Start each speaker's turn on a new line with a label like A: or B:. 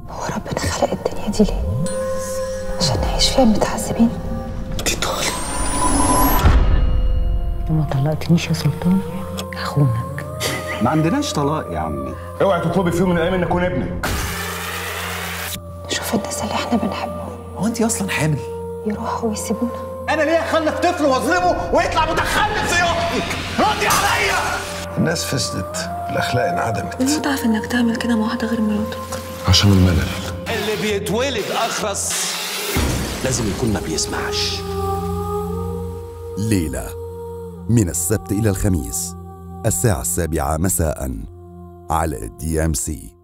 A: هو ربنا خلق الدنيا دي ليه؟ عشان نعيش فيها متعذبين
B: دي طالب
C: وما طلقتنيش يا سلطان هخونك
D: ما عندناش طلاق يا عمي
E: اوعي تطلبي في يوم من الايام ان اكون ابنك
A: نشوف الناس اللي احنا بنحبهم
B: هو انت اصلا حامل
A: يروحوا ويسيبونا
E: انا ليه اخلف طفل واظلمه ويطلع متخلف زي اختك ردي عليا
F: الناس فسدت الاخلاق انعدمت
A: المتعة في انك تعمل كده مع واحدة غير مراتك
F: عشان الملل
G: اللي بيتولد اخرس لازم يكون ما بيسمعش
H: ليلة من السبت إلى الخميس الساعة السابعة مساء على دي ام سي